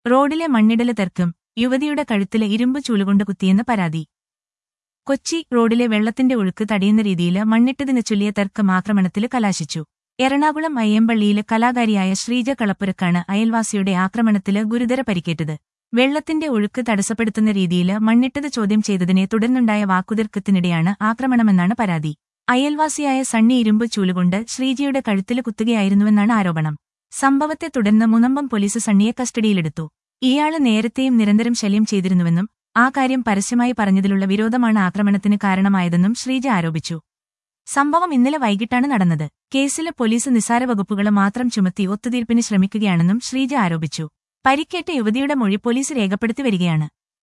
റോഡിലെ മണ്ണിടല് തർക്കം യുവതിയുടെ കഴുത്തില് ഇരുമ്പ് ചൂലുകൊണ്ട് കുത്തിയെന്ന് പരാതി കൊച്ചി റോഡിലെ വെള്ളത്തിന്റെ ഒഴുക്ക് തടയുന്ന രീതിയില് മണ്ണിട്ടതിന് ചൊല്ലിയ തർക്കം ആക്രമണത്തില് കലാശിച്ചു എറണാകുളം അയ്യമ്പള്ളിയിലെ കലാകാരിയായ ശ്രീജ കളപ്പുരക്കാണ് അയൽവാസിയുടെ ആക്രമണത്തില് ഗുരുതര പരിക്കേറ്റത് വെള്ളത്തിന്റെ ഒഴുക്ക് തടസ്സപ്പെടുത്തുന്ന രീതിയില് മണ്ണിട്ടത് ചോദ്യം ചെയ്തതിനെ തുടർന്നുണ്ടായ വാക്കുതർക്കത്തിനിടെയാണ് ആക്രമണമെന്നാണ് പരാതി അയൽവാസിയായ സണ്ണി ഇരുമ്പ് ചൂലുകൊണ്ട് ശ്രീജിയുടെ കഴുത്തില് കുത്തുകയായിരുന്നുവെന്നാണ് ആരോപണം സംഭവത്തെ തുടർന്ന് മുനമ്പം പോലീസ് സണ്ണിയെ കസ്റ്റഡിയിലെടുത്തു ഇയാള് നേരത്തെയും നിരന്തരം ശല്യം ചെയ്തിരുന്നുവെന്നും ആ കാര്യം പരസ്യമായി പറഞ്ഞതിലുള്ള വിരോധമാണ് ആക്രമണത്തിന് കാരണമായതെന്നും ശ്രീജ ആരോപിച്ചു സംഭവം ഇന്നലെ വൈകിട്ടാണ് നടന്നത് കേസിലെ പോലീസ് നിസാര വകുപ്പുകൾ മാത്രം ചുമത്തി ഒത്തുതീർപ്പിന് ശ്രമിക്കുകയാണെന്നും ശ്രീജ ആരോപിച്ചു പരിക്കേറ്റ യുവതിയുടെ മൊഴി പോലീസ് രേഖപ്പെടുത്തി വരികയാണ്